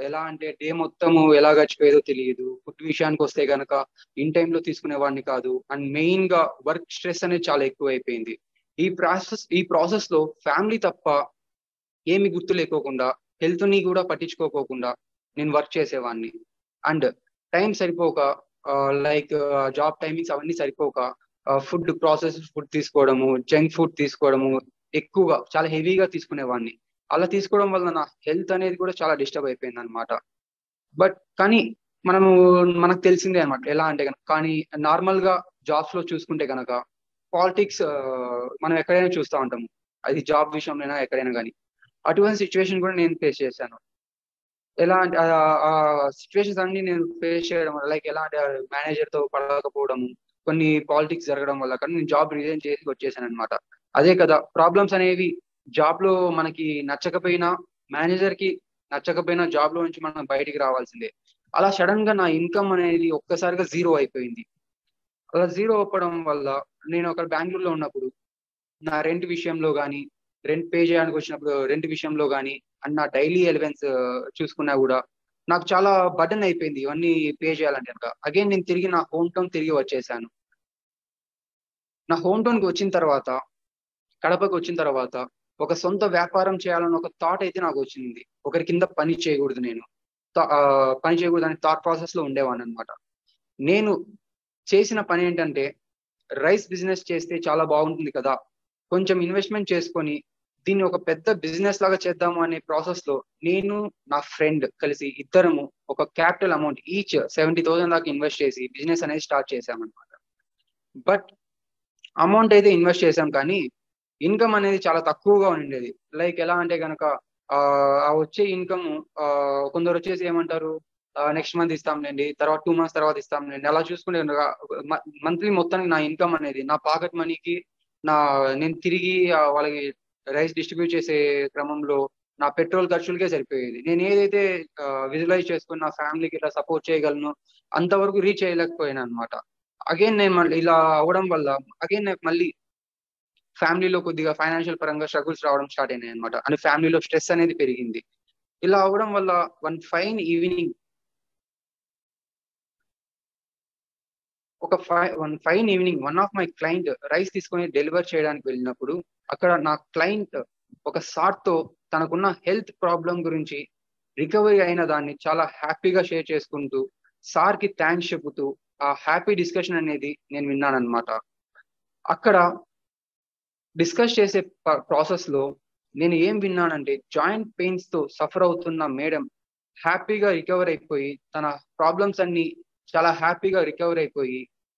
ఎలా అంటే డే మొత్తము ఎలా గడిచిపోయేదో తెలియదు ఫుడ్ విషయానికి వస్తే గనక ఇన్ టైంలో తీసుకునేవాడిని కాదు అండ్ మెయిన్ గా వర్క్ స్ట్రెస్ అనేది చాలా ఎక్కువ అయిపోయింది ఈ ప్రాసెస్ ఈ ప్రాసెస్ లో ఫ్యామిలీ తప్ప ఏమి గుర్తు లేకోకుండా హెల్త్ ని కూడా పట్టించుకోకోకుండా నేను వర్క్ చేసేవాడిని అండ్ టైం సరిపోక లైక్ జాబ్ టైమింగ్స్ అవన్నీ సరిపోక ఫుడ్ ప్రాసెస్ ఫుడ్ తీసుకోవడము జంక్ ఫుడ్ తీసుకోవడము ఎక్కువగా చాలా హెవీగా తీసుకునేవాడిని అలా తీసుకోవడం వల్ల నా హెల్త్ అనేది కూడా చాలా డిస్టర్బ్ అయిపోయింది అనమాట బట్ కానీ మనము మనకు తెలిసిందే అనమాట ఎలా అంటే కనుక కానీ నార్మల్ గా జాబ్స్ లో చూసుకుంటే కనుక పాలిటిక్స్ మనం ఎక్కడైనా చూస్తూ ఉంటాము అది జాబ్ విషయంలోనైనా ఎక్కడైనా కానీ అటువంటి సిచ్యువేషన్ కూడా నేను ఫేస్ చేశాను ఎలా అంటే ఆ సిచ్యువేషన్స్ అన్ని నేను ఫేస్ చేయడం వల్ల లైక్ ఎలా అంటే మేనేజర్ తో పడకపోవడము కొన్ని పాలిటిక్స్ జరగడం వల్ల కానీ నేను జాబ్ రిజైన్ చేసి వచ్చేసాను అనమాట అదే కదా ప్రాబ్లమ్స్ అనేవి జాబ్ లో మనకి నచ్చకపోయినా మేనేజర్ కి నచ్చకపోయినా జాబ్ లో నుంచి మనం బయటికి రావాల్సిందే అలా సడన్ గా నా ఇన్కమ్ అనేది ఒక్కసారిగా జీరో అయిపోయింది అలా జీరో అవ్వడం వల్ల నేను అక్కడ బెంగళూరులో ఉన్నప్పుడు నా రెంట్ విషయంలో కానీ రెంట్ పే చేయడానికి వచ్చినప్పుడు రెంట్ విషయంలో కానీ అండ్ నా డైలీ ఎలివెన్స్ చూసుకున్నా కూడా నాకు చాలా బటన్ అయిపోయింది ఇవన్నీ పే చేయాలంటే కనుక అగైన్ నేను తిరిగి నా హోమ్ టౌన్ తిరిగి వచ్చేసాను నా హోమ్ టౌన్కి వచ్చిన తర్వాత కడపకి వచ్చిన తర్వాత ఒక సొంత వ్యాపారం చేయాలని ఒక థాట్ అయితే నాకు వచ్చింది ఒకరి కింద పని చేయకూడదు నేను పని చేయకూడదు అనే థాట్ ప్రాసెస్ లో ఉండేవాడిని అనమాట నేను చేసిన పని ఏంటంటే రైస్ బిజినెస్ చేస్తే చాలా బాగుంటుంది కదా కొంచెం ఇన్వెస్ట్మెంట్ చేసుకొని దీన్ని ఒక పెద్ద బిజినెస్ లాగా చేద్దాము అనే ప్రాసెస్ లో నేను నా ఫ్రెండ్ కలిసి ఇద్దరము ఒక capital amount each seventy thousand దాకా ఇన్వెస్ట్ చేసి బిజినెస్ అనేది స్టార్ట్ చేసామన్నమాట బట్ అమౌంట్ అయితే ఇన్వెస్ట్ చేసాం కానీ ఇన్కమ్ అనేది చాలా తక్కువగా ఉండేది లైక్ ఎలా అంటే కనుక ఆ వచ్చే ఇన్కమ్ కొందరు వచ్చేసి ఏమంటారు నెక్స్ట్ మంత్ ఇస్తాంలేండి తర్వాత టూ మంత్స్ తర్వాత ఇస్తాంలేండి అలా చూసుకుంటే మంత్లీ మొత్తానికి నా ఇన్కమ్ అనేది నా పాకెట్ మనీకి నా నేను తిరిగి వాళ్ళకి రైస్ డిస్ట్రిబ్యూట్ చేసే క్రమంలో నా పెట్రోల్ ఖర్చులకే సరిపోయేది నేను ఏదైతే విజువలైజ్ చేసుకుని నా ఫ్యామిలీకి ఇలా సపోర్ట్ చేయగలను అంతవరకు రీచ్ అయ్యలేకపోయాను అనమాట అగైన్ నేను మళ్ళీ ఇలా అవడం వల్ల అగైన్ నాకు మళ్ళీ ఫ్యామిలీలో కొద్దిగా ఫైనాన్షియల్ పరంగా స్ట్రగుల్స్ రావడం స్టార్ట్ అయినాయి అనమాట అంటే ఫ్యామిలీలో స్ట్రెస్ అనేది పెరిగింది ఇలా అవడం వల్ల వన్ ఫైన్ ఈవినింగ్ ఒక ఫై one fine evening one of my client rice తీసుకొని డెలివర్ చేయడానికి వెళ్ళినప్పుడు అక్కడ నా క్లయింట్ ఒక సార్ తో తనకున్న హెల్త్ ప్రాబ్లం గురించి రికవరీ అయిన దాన్ని చాలా హ్యాపీగా షేర్ చేసుకుంటూ సార్ కి థ్యాంక్స్ చెబుతూ ఆ హ్యాపీ డిస్కషన్ అనేది నేను విన్నాను అనమాట అక్కడ డిస్కస్ చేసే ప్రాసెస్ లో నేను ఏం విన్నానంటే జాయింట్ పెయిన్స్ తో సఫర్ అవుతున్న మేడం హ్యాపీగా రికవర్ అయిపోయి తన ప్రాబ్లమ్స్ అన్ని చాలా హ్యాపీగా రికవర్ అయిపోయి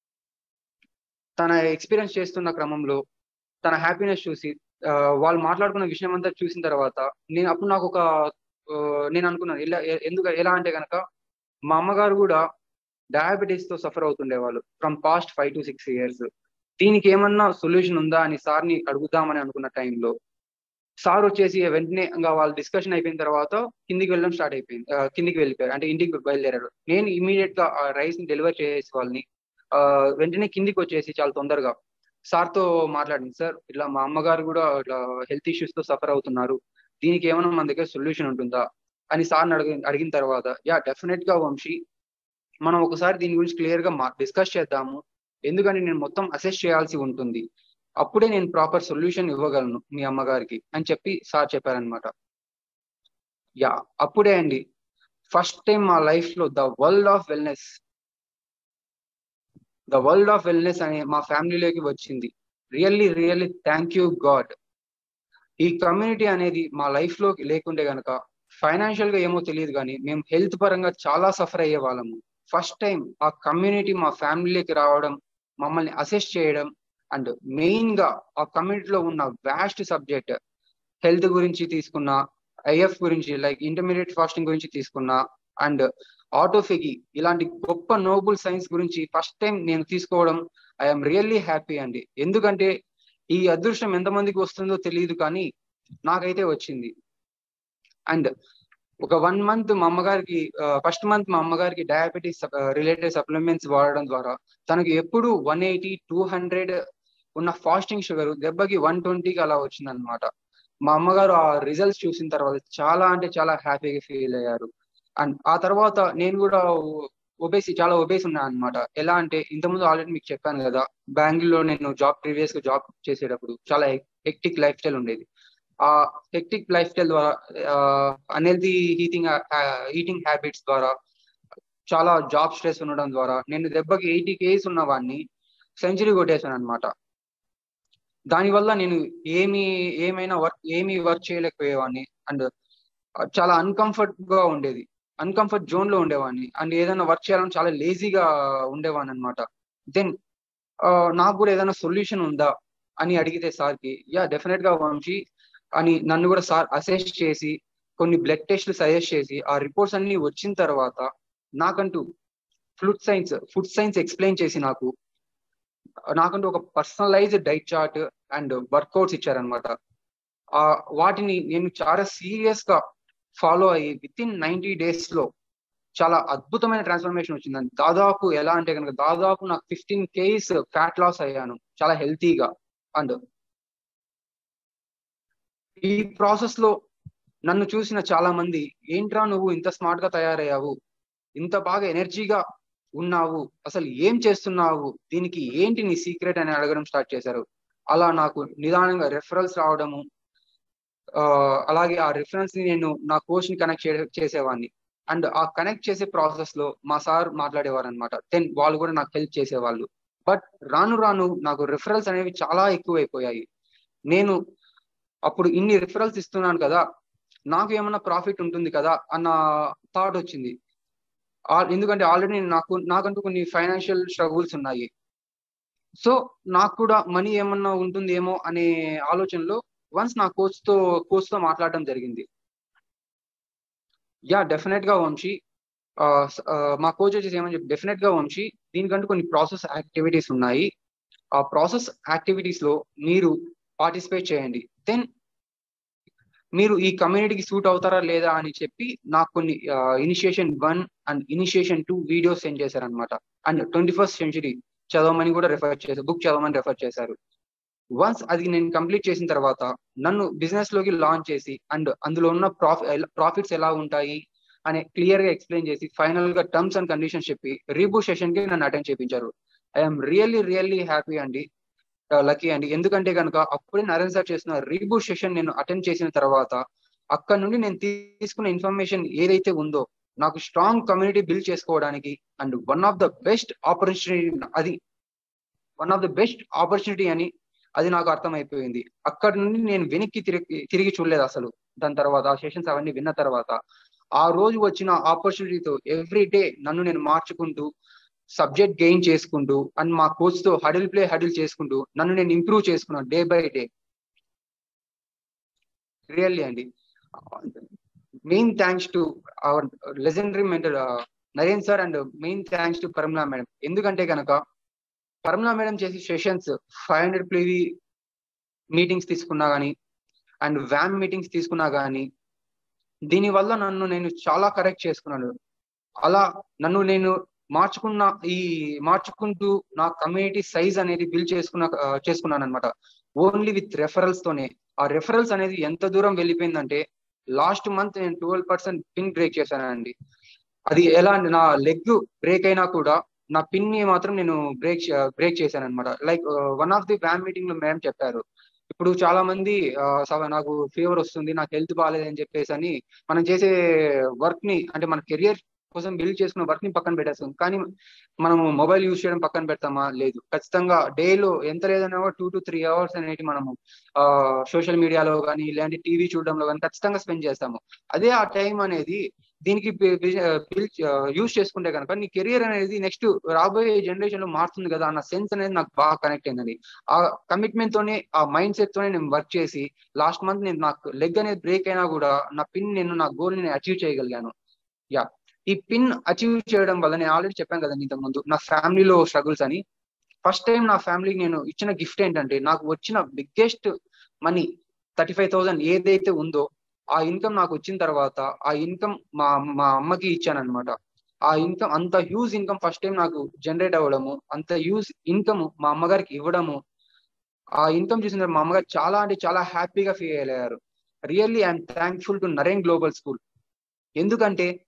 తన ఎక్స్పీరియన్స్ చేస్తున్న క్రమంలో తన హ్యాపీనెస్ చూసి వాళ్ళు మాట్లాడుకున్న విషయం అంతా చూసిన తర్వాత నేను అప్పుడు నాకు ఒక నేను అనుకున్నాను ఇలా ఎందుకు ఎలా అంటే కనుక మా అమ్మగారు కూడా డయాబెటీస్ తో సఫర్ అవుతుండే వాళ్ళు from past five to six years దీనికి ఏమన్నా సొల్యూషన్ ఉందా అని సార్ని అడుగుదామని అనుకున్న టైంలో సార్ వచ్చేసి వెంటనే ఇంకా వాళ్ళు డిస్కషన్ అయిపోయిన తర్వాత కిందికి వెళ్ళడం స్టార్ట్ అయిపోయింది కిందికి వెళ్ళిపోయారు అంటే ఇంటికి బయలుదేరారు నేను ఇమీడియట్ గా ఆ రైస్ ని డెలివర్ చేసి వాళ్ళని వెంటనే కిందికి వచ్చేసి చాలా తొందరగా సార్ తో మాట్లాడింది సార్ ఇట్లా మా అమ్మగారు కూడా ఇట్లా హెల్త్ ఇష్యూస్ తో సఫర్ అవుతున్నారు దీనికి ఏమైనా మన దగ్గర సొల్యూషన్ ఉంటుందా అని సార్ని అడిగి అడిగిన తర్వాత యా డెఫినెట్ గా వంశీ మనం ఒకసారి దీని గురించి క్లియర్ గా డిస్కస్ చేద్దాము ఎందుకంటే నేను మొత్తం అసెస్ చేయాల్సి ఉంటుంది అప్పుడే నేను ప్రాపర్ సొల్యూషన్ ఇవ్వగలను మీ అమ్మగారికి అని చెప్పి సార్ చెప్పారనమాట యా అప్పుడే అండి ఫస్ట్ టైం మా లైఫ్ లో the world of wellness the world of wellness అనే మా ఫ్యామిలీలోకి వచ్చింది really really thank you God ఈ కమ్యూనిటీ అనేది మా లైఫ్ లో లేకుంటే గనక ఫైనాన్షియల్ గా ఏమో తెలియదు కానీ మేము హెల్త్ పరంగా చాలా సఫర్ అయ్యే వాళ్ళము ఫస్ట్ టైం ఆ కమ్యూనిటీ మా ఫ్యామిలీకి రావడం మమ్మల్ని అసెస్ చేయడం అండ్ మెయిన్ గా ఆ కమ్యూనిటీలో ఉన్న వ్యాస్ట్ సబ్జెక్ట్ హెల్త్ గురించి తీసుకున్న ఐఎఫ్ గురించి లైక్ ఇంటర్మీడియట్ ఫాస్టింగ్ గురించి తీసుకున్నా అండ్ ఆటోఫెగి ఇలాంటి గొప్ప నోబుల్ సైన్స్ గురించి ఫస్ట్ టైం నేను తీసుకోవడం ఐఎమ్ రియల్లీ హ్యాపీ అండి ఎందుకంటే ఈ అదృష్టం ఎంతమందికి వస్తుందో తెలియదు కానీ నాకైతే వచ్చింది అండ్ ఒక వన్ మంత్ మా అమ్మగారికి ఫస్ట్ మంత్ మా అమ్మగారికి డయాబెటీస్ రిలేటెడ్ సప్లిమెంట్స్ వాడడం ద్వారా తనకి ఎప్పుడు వన్ ఎయిటీ టూ హండ్రెడ్ ఉన్న ఫాస్టింగ్ షుగర్ దెబ్బకి వన్ ట్వంటీకి అలా వచ్చిందనమాట మా అమ్మగారు ఆ రిజల్ట్స్ చూసిన తర్వాత చాలా అంటే చాలా హ్యాపీగా ఫీల్ అయ్యారు అండ్ ఆ తర్వాత నేను కూడా ఒబేసి చాలా ఒబేసి ఉన్నా అనమాట ఎలా అంటే ఇంతకుముందు ఆల్రెడీ మీకు చెప్పాను కదా బెంగళూరులో నేను జాబ్ ప్రీవియస్ గా జాబ్ చేసేటప్పుడు చాలా హెక్టిక్ లైఫ్ స్టైల్ ఉండేది ఆ హెక్టిక్ లైఫ్ స్టైల్ ద్వారా అన్హెల్దీ హీటింగ్ ఈటింగ్ హ్యాబిట్స్ ద్వారా చాలా జాబ్ స్ట్రెస్ ఉండడం ద్వారా నేను దెబ్బకి ఎయిటీ కేస్ ఉన్న వాడిని సెంచరీ కొట్టేశాను అనమాట దానివల్ల నేను ఏమి ఏమైనా వర్క్ ఏమి వర్క్ చేయలేకపోయేవాడిని అండ్ చాలా అన్కంఫర్ట్ గా ఉండేది అన్కంఫర్ట్ జోన్ లో ఉండేవాడిని అండ్ ఏదైనా వర్క్ చేయాలని చాలా లేజీగా ఉండేవాడిని అనమాట దెన్ నాకు కూడా ఏదైనా సొల్యూషన్ ఉందా అని అడిగితే సార్కి యా డెఫినెట్ గా వంశీ అని నన్ను కూడా సార్ అసెస్ చేసి కొన్ని బ్లడ్ టెస్ట్లు సజెస్ట్ చేసి ఆ రిపోర్ట్స్ అన్ని వచ్చిన తర్వాత నాకంటూ food science food science explain చేసి నాకు నాకంటూ ఒక personalized diet chart and workouts ఇచ్చారనమాట ఆ వాటిని నేను చాలా సీరియస్ గా ఫాలో అయ్యి విత్ ఇన్ నైన్టీ డేస్ లో చాలా అద్భుతమైన ట్రాన్స్ఫర్మేషన్ వచ్చిందండి దాదాపు ఎలా అంటే కనుక దాదాపు నాకు ఫిఫ్టీన్ కేస్ ఫ్యాట్ లాస్ అయ్యాను చాలా హెల్తీగా అండ్ ఈ ప్రాసెస్ లో నన్ను చూసిన చాలా మంది ఏంట్రా నువ్వు ఇంత స్మార్ట్ గా తయారయ్యావు ఇంత బాగా ఎనర్జీగా ఉన్నావు అసలు ఏం చేస్తున్నావు దీనికి ఏంటి నీ సీక్రెట్ అని అడగడం స్టార్ట్ చేశారు అలా నాకు నిదానంగా రెఫరల్స్ రావడము అలాగే ఆ రిఫరెన్స్ ని నేను నా కోచ్ ని కనెక్ట్ చేసేవాడిని అండ్ ఆ కనెక్ట్ చేసే ప్రాసెస్ లో మా సార్ మాట్లాడేవారు అనమాట దెన్ వాళ్ళు కూడా నాకు హెల్ప్ చేసేవాళ్ళు బట్ రాను రాను నాకు రిఫరల్స్ అనేవి చాలా ఎక్కువైపోయాయి నేను అప్పుడు ఇన్ని రిఫరల్స్ ఇస్తున్నాను కదా నాకు ఏమన్నా ప్రాఫిట్ ఉంటుంది కదా అన్న థాట్ వచ్చింది ఎందుకంటే ఆల్రెడీ నాకు నాకంటూ కొన్ని ఫైనాన్షియల్ స్ట్రగుల్స్ ఉన్నాయి సో నాకు కూడా మనీ ఏమన్నా ఉంటుందేమో అనే ఆలోచనలో వన్స్ నా కోచ్ తో కోచ్ తో మాట్లాడడం జరిగింది యా డెఫినెట్ గా వంశీ మా కోచ్ వచ్చేసి ఏమని చెప్పి డెఫినెట్ గా వంశీ దీనికంటూ కొన్ని ప్రాసెస్ యాక్టివిటీస్ ఉన్నాయి ఆ ప్రాసెస్ యాక్టివిటీస్ లో మీరు పార్టిసిపేట్ చేయండి దెన్ మీరు ఈ కమ్యూనిటీకి సూట్ అవుతారా లేదా అని చెప్పి నాకు కొన్ని initiation one and initiation two videos send చేశారనమాట అండ్ ట్వంటీ ఫస్ట్ సెంచురీ చదవమని కూడా రెఫర్ చేశారు బుక్ చదవమని రెఫర్ చేశారు వన్స్ అది నేను కంప్లీట్ చేసిన తర్వాత నన్ను బిజినెస్ లోకి లాంచ్ చేసి అండ్ అందులో ఉన్న ప్రాఫి ప్రాఫిట్స్ ఎలా ఉంటాయి అని క్లియర్ గా ఎక్స్ప్లెయిన్ చేసి ఫైనల్ గా టర్మ్స్ అండ్ కండిషన్స్ చెప్పి రీబూ సెషన్ కి నన్ను అటెండ్ చేయించారు ఐఎమ్ రియల్లీ రియల్లీ హ్యాపీ అండి లక్కీ అండి ఎందుకంటే కనుక అప్పుడే నరేన్ సార్ చేసిన రీబూట్ సెషన్ నేను అటెండ్ చేసిన తర్వాత అక్కడ నుండి నేను తీసుకున్న ఇన్ఫర్మేషన్ ఏదైతే ఉందో నాకు స్ట్రాంగ్ కమ్యూనిటీ బిల్డ్ చేసుకోవడానికి and one of the best opportunity అది one of the best opportunity అని అది నాకు అర్థమైపోయింది అక్కడ నుండి నేను వెనక్కి తిరిగి తిరిగి చూడలేదు అసలు దాని తర్వాత ఆ సెషన్స్ అవన్నీ విన్న తర్వాత ఆ రోజు వచ్చిన ఆపర్చునిటీతో ఎవ్రీ డే నన్ను నేను మార్చుకుంటూ సబ్జెక్ట్ గెయిన్ చేసుకుంటూ అండ్ మా కోచ్ తో హడిల్ ప్లే హడిల్ చేసుకుంటూ నన్ను నేను ఇంప్రూవ్ చేసుకున్నాను డే బై డే రియల్లీ అండి main thanks to our legendary mentor Naren sir and main thanks to Paramala madam ఎందుకంటే కనుక పరమలా మేడం చేసి సెషన్స్ ఫైవ్ హండ్రెడ్ ప్లేవి మీటింగ్స్ తీసుకున్నా కానీ అండ్ వ్యామ్ మీటింగ్స్ తీసుకున్నా కానీ దీనివల్ల నన్ను నేను చాలా కరెక్ట్ చేసుకున్నాను అలా నన్ను నేను మార్చుకున్న ఈ మార్చుకుంటూ నా కమ్యూనిటీ సైజ్ అనేది బిల్డ్ చేసుకున్న చేసుకున్నాను అనమాట ఓన్లీ విత్ రెఫరల్స్ తోనే ఆ రెఫరల్స్ అనేది ఎంత దూరం వెళ్ళిపోయిందంటే లాస్ట్ మంత్ నేను ట్వెల్వ్ పర్సెంట్ పిన్ బ్రేక్ చేశానండి అది ఎలా అంటే నా లెగ్ బ్రేక్ అయినా కూడా నా పిన్ ని మాత్రం నేను బ్రేక్ బ్రేక్ చేశాను అనమాట లైక్ వన్ ఆఫ్ ది వ్యామ్ మీటింగ్ లో మేడం చెప్పారు ఇప్పుడు చాలా మంది నాకు ఫీవర్ వస్తుంది నాకు హెల్త్ బాగాలేదని చెప్పేసి అని మనం చేసే వర్క్ ని అంటే మన కెరియర్ కోసం బిల్డ్ చేసుకున్న వర్క్ ని పక్కన పెట్టేస్తాం కానీ మనము మొబైల్ యూజ్ చేయడం పక్కన పెడతామా లేదు ఖచ్చితంగా డేలో ఎంత లేదన్నా టూ టు త్రీ అవర్స్ అనేవి మనము ఆ సోషల్ మీడియాలో కానీ ఇలాంటి టీవీ చూడడంలో కానీ ఖచ్చితంగా స్పెండ్ చేస్తాము అదే ఆ టైం అనేది దీనికి యూజ్ చేసుకుంటే కనుక నీ కెరియర్ అనేది నెక్స్ట్ రాబోయే జనరేషన్ లో మారుతుంది కదా అన్న సెన్స్ అనేది నాకు బాగా కనెక్ట్ అయిందండి ఆ కమిట్మెంట్ తోనే ఆ మైండ్ సెట్ తోనే నేను వర్క్ చేసి లాస్ట్ మంత్ నేను నాకు లెగ్ అనేది బ్రేక్ అయినా కూడా నా పిన్ నేను నా గోల్ ని అచీవ్ చేయగలిగాను యా ఈ పిన్ అచీవ్ చేయడం వల్ల నేను ఆల్రెడీ చెప్పాను కదండి ఇంతకు ముందు నా ఫ్యామిలీలో స్ట్రగుల్స్ అని ఫస్ట్ టైం నా ఫ్యామిలీకి నేను ఇచ్చిన గిఫ్ట్ ఏంటంటే నాకు వచ్చిన biggest money thirty five thousand ఏదైతే ఉందో ఆ ఇన్కమ్ నాకు వచ్చిన తర్వాత ఆ ఇన్కమ్ మా మా అమ్మకి ఇచ్చాను అనమాట ఆ ఇన్కమ్ అంత హ్యూజ్ ఇన్కమ్ ఫస్ట్ టైం నాకు జనరేట్ అవ్వడము అంత హ్యూజ్ ఇన్కమ్ మా అమ్మగారికి ఇవ్వడము ఆ ఇన్కమ్ చూసిన మా అమ్మగారు చాలా అంటే చాలా హ్యాపీగా ఫీల్ అయ్యారు really I'm thankful to Naren global school ఎందుకంటే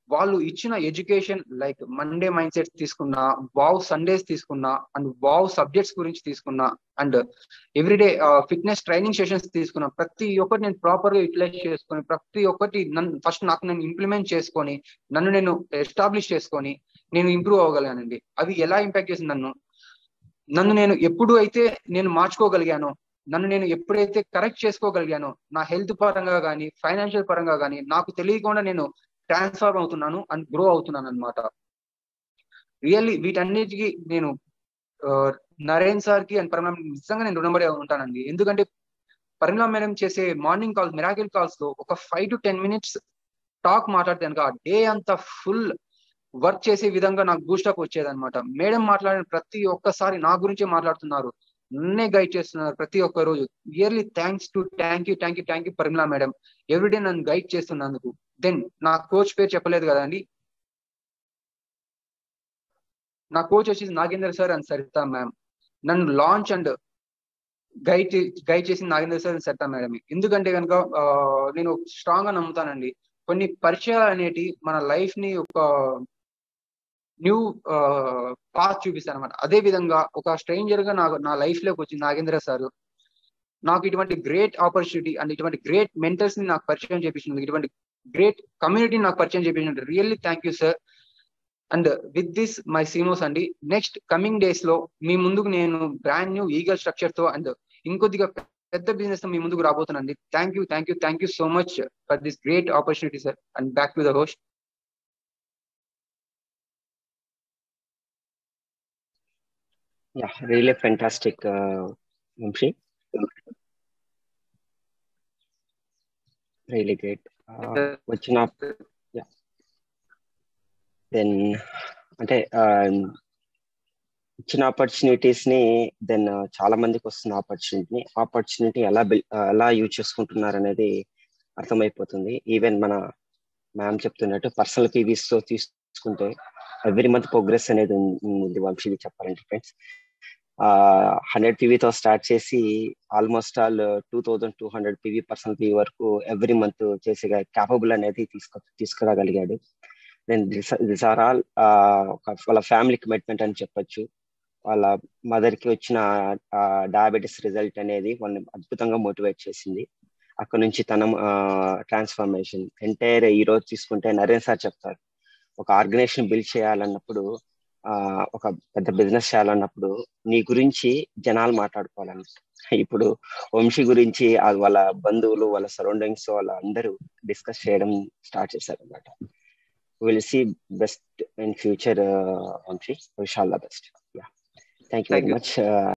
వాళ్ళు ఇచ్చిన education like Monday mind set తీసుకున్నా వావ్ సండేస్ తీసుకున్నా అండ్ వావ్ సబ్జెక్ట్స్ గురించి తీసుకున్నా and everyday fitness training sessions తీసుకున్నా ప్రతి ఒక్కటి నేను ప్రాపర్ గా యూటిలైజ్ చేసుకొని ప్రతి ఒక్కటి నన్ను ఫస్ట్ నాకు నేను ఇంప్లిమెంట్ చేసుకొని నన్ను నేను ఎస్టాబ్లిష్ చేసుకొని నేను ఇంప్రూవ్ అవ్వగలిగానండి అవి ఎలా ఇంపాక్ట్ చేసింది నన్ను నన్ను నేను ఎప్పుడు అయితే నేను మార్చుకోగలిగానో నన్ను నేను ఎప్పుడైతే కరెక్ట్ చేసుకోగలిగానో నా హెల్త్ పరంగా కానీ ఫైనాన్షియల్ పరంగా కానీ నాకు తెలియకుండా నేను ట్రాన్స్ఫార్మ్ అవుతున్నాను అండ్ గ్రో అవుతున్నాను అనమాట రియల్లీ వీటన్నిటికీ నేను నరేన్ సార్ కి అండ్ పరిణామం నిజంగా నేను రుణపడి ఉంటానండి ఎందుకంటే పరిణామం మేడం చేసే మార్నింగ్ కాల్స్ మిరాకిల్ కాల్స్ లో ఒక five to ten minutes talk మాట్లాడితే కనుక డే అంతా ఫుల్ వర్క్ చేసే విధంగా నాకు బూస్టప్ వచ్చేదన్నమాట మేడం మాట్లాడిన ప్రతి ఒక్కసారి నా గురించే మాట్లాడుతున్నారు నన్నే గైడ్ చేస్తున్నారు ప్రతి ఒక్క రోజు yearly thanks to thank you thank you thank you Parimala madam everyday నన్ను గైడ్ చేస్తున్నందుకు దెన్ నా కోచ్ పేరు చెప్పలేదు కదండి నా కోచ్ వచ్చేసి Nagender sir and Saritha ma'am నన్ను లాంచ్ అండ్ గైడ్ గైడ్ చేసిన Nagender sir and Saritha madam ఎందుకంటే కనుక నేను స్ట్రాంగ్ గా నమ్ముతానండి కొన్ని పరిచయాలు అనేటి మన లైఫ్ ని ఒక న్యూ పాత్ చూపిస్తాను అనమాట అదే విధంగా ఒక స్ట్రేంజర్ గా నాకు నా లైఫ్ లోకి వచ్చి నాగేంద్ర సార్ నాకు ఇటువంటి గ్రేట్ ఆపర్చునిటీ అండ్ ఇటువంటి గ్రేట్ మెంటర్స్ ని నాకు పరిచయం చేపించినందుకు ఇటువంటి గ్రేట్ కమ్యూనిటీని నాకు పరిచయం చేపించినట్టు really thank you sir and with this my సీమోస్ అండి నెక్స్ట్ కమింగ్ డేస్ లో మీ ముందుకు నేను బ్రాండ్ న్యూ ఈగల్ స్ట్రక్చర్ తో అండ్ ఇంకొద్దిగా పెద్ద బిజినెస్ తో మీ ముందుకు రాబోతున్నాండి thank you thank you thank you so much for this great opportunity sir and back to the host Yeah, really fantastic, uh, Vamshi. Really great. Uh, వచ్చిన yeah. Then అంటే ఇచ్చిన ఆపర్చునిటీస్ ని దెన్ చాలా మందికి వస్తున్న ఆపర్చునిటీని ఆపర్చునిటీ ఎలా ఎలా use చేసుకుంటున్నారు అనేది అర్థమైపోతుంది ఈవెన్ మన మ్యామ్ చెప్తున్నట్టు పర్సనల్ పీవీస్ తో తీసుకుంటే ఎవ్రీ మంత్ ప్రోగ్రెస్ అనేది ఉంది వంశీ చెప్పాలంటే ఫ్రెండ్స్ హండ్రెడ్ పీవీతో స్టార్ట్ చేసి almost all two thousand two hundred PV personal PV వరకు ఎవ్రీ మంత్ చేసే క్యాపబుల్ అనేది తీసుకు తీసుకురాగలిగాడు దెన్ దిస్ ఆర్ ఆల్ వాళ్ళ ఫ్యామిలీ కమిట్మెంట్ అని చెప్పొచ్చు వాళ్ళ మదర్ కి వచ్చిన డయాబెటీస్ రిజల్ట్ అనేది వాళ్ళని అద్భుతంగా మోటివేట్ చేసింది అక్కడ నుంచి తన ట్రాన్స్ఫర్మేషన్ ఎంటైర్ ఈ రోజు తీసుకుంటే నరేన్ సార్ చెప్తారు ఒక ఆర్గనైజేషన్ బిల్డ్ చేయాలన్నప్పుడు ఒక పెద్ద బిజినెస్ చేయాలన్నప్పుడు నీ గురించి జనాలు మాట్లాడుకోవాలని ఇప్పుడు వంశీ గురించి వాళ్ళ బంధువులు వాళ్ళ సరౌండింగ్స్ వాళ్ళ అందరూ డిస్కస్ చేయడం స్టార్ట్ చేశారు అనమాట will see best in future Vamshi wish all the best yeah thank you very much